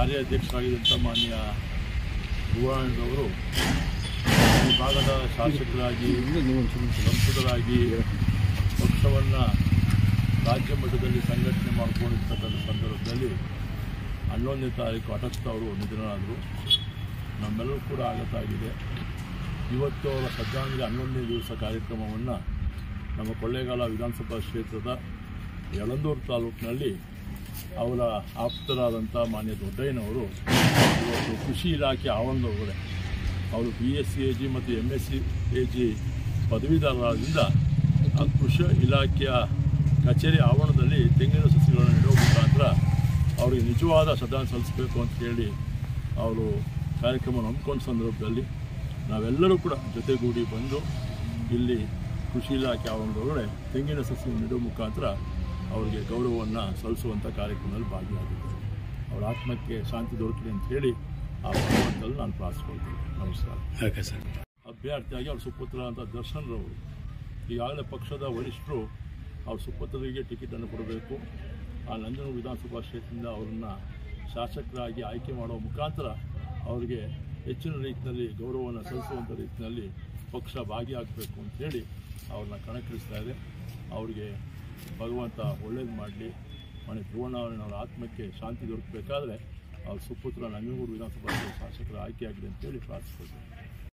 ಕಾರ್ಯಾಧ್ಯಕ್ಷರಾಗಿದ್ದಂಥ ಮಾನ್ಯ ಭುವನವರು ಈ ಭಾಗದ ಶಾಸಕರಾಗಿ ಸಂಸದರಾಗಿ ಪಕ್ಷವನ್ನು ರಾಜ್ಯ ಮಟ್ಟದಲ್ಲಿ ಸಂಘಟನೆ ಮಾಡಿಕೊಂಡಿರ್ತಕ್ಕಂಥ ಸಂದರ್ಭದಲ್ಲಿ ಹನ್ನೊಂದನೇ ತಾರೀಕು ಹಠಸ್ಥ ಅವರು ನಿಧನರಾದರು ನಮ್ಮೆಲ್ಲರೂ ಕೂಡ ಆಘಾತ ಆಗಿದೆ ಇವತ್ತು ಅವರ ಶ್ರದ್ಧಾಂಜಲಿ ಹನ್ನೊಂದನೇ ದಿವಸ ಕಾರ್ಯಕ್ರಮವನ್ನು ನಮ್ಮ ಕೊಳ್ಳೇಗಾಲ ವಿಧಾನಸಭಾ ಕ್ಷೇತ್ರದ ಯಳಂದೂರು ತಾಲೂಕಿನಲ್ಲಿ ಅವರ ಆಪ್ತರಾದಂಥ ಮಾನ್ಯ ದೊಡ್ಡಯ್ಯನವರು ಇವತ್ತು ಕೃಷಿ ಇಲಾಖೆ ಆವರಣದೊಳಗಡೆ ಅವರು B S C A G ಮತ್ತು M S C A G ಪದವೀಧರರಾದ್ರಿಂದ ಆ ಕೃಷಿ ಇಲಾಖೆಯ ಕಚೇರಿ ಆವರಣದಲ್ಲಿ ತೆಂಗಿನ ಸಸಿಗಳನ್ನು ನೆಡುವ ಮುಖಾಂತರ ಅವರಿಗೆ ನಿಜವಾದ ಶ್ರದ್ಧಾಂಜಲಿ ಸಲ್ಲಿಸಬೇಕು ಅಂತ ಹೇಳಿ ಅವರು ಕಾರ್ಯಕ್ರಮ ನಂಬ್ಕೊಂಡ ಸಂದರ್ಭದಲ್ಲಿ ನಾವೆಲ್ಲರೂ ಕೂಡ ಜೊತೆಗೂಡಿ ಬಂದು ಇಲ್ಲಿ ಕೃಷಿ ಇಲಾಖೆ ಆವರಣದೊಳಗಡೆ ತೆಂಗಿನ ಸಸಿ ನೆಡುವ ಮುಖಾಂತರ ಅವರಿಗೆ ಗೌರವವನ್ನು ಸಲ್ಲಿಸುವಂಥ ಕಾರ್ಯಕ್ರಮದಲ್ಲಿ ಭಾಗಿಯಾಗಿದ್ದರು ಅವರ ಆತ್ಮಕ್ಕೆ ಶಾಂತಿ ದೊರಕಲಿ ಅಂತ ಹೇಳಿ ಆ ಭಗವಂತಲ್ಲಿ ನಾನು ಪ್ರಾರ್ಥಿಸ್ಕೊಳ್ತೀನಿ ನಮಸ್ಕಾರ ಓಕೆ ಸರ್ ಅಭ್ಯರ್ಥಿಯಾಗಿ ಅವ್ರ ಸುಪುತ್ರ ಅಂತ ದರ್ಶನ್ ರವರು ಈಗಾಗಲೇ ಪಕ್ಷದ ವರಿಷ್ಠರು ಅವ್ರ ಸುಪುತ್ರರಿಗೆ ಟಿಕೆಟನ್ನು ಕೊಡಬೇಕು ಆ ನಂಜನಗೂಡು ವಿಧಾನಸಭಾ ಕ್ಷೇತ್ರದಿಂದ ಅವರನ್ನು ಶಾಸಕರಾಗಿ ಆಯ್ಕೆ ಮಾಡುವ ಮುಖಾಂತರ ಅವರಿಗೆ ಹೆಚ್ಚಿನ ರೀತಿಯಲ್ಲಿ ಗೌರವವನ್ನು ಸಲ್ಲಿಸುವಂಥ ರೀತಿಯಲ್ಲಿ ಪಕ್ಷ ಭಾಗಿಯಾಗಬೇಕು ಅಂತ ಹೇಳಿ ಅವ್ರನ್ನ ಕಣಕ್ಕಿಳಿಸ್ತಾ ಇದೆ ಅವರಿಗೆ ಭಗವಂತ ಒಳ್ಳೇದು ಮಾಡಲಿ ಮನೆ ಧ್ರುವಣ್ಣವರ ಆತ್ಮಕ್ಕೆ ಶಾಂತಿ ದೊರಕಬೇಕಾದ್ರೆ ಅವ್ರ ಸುಪುತ್ರ ನಂಜನಗೂಡು ವಿಧಾನಸಭಾ ಶಾಸಕರ ಆಯ್ಕೆಯಾಗಿದೆ ಅಂತೇಳಿ ಪ್ರಾರ್ಥಿಸ್ಕೊಳ್ತೀನಿ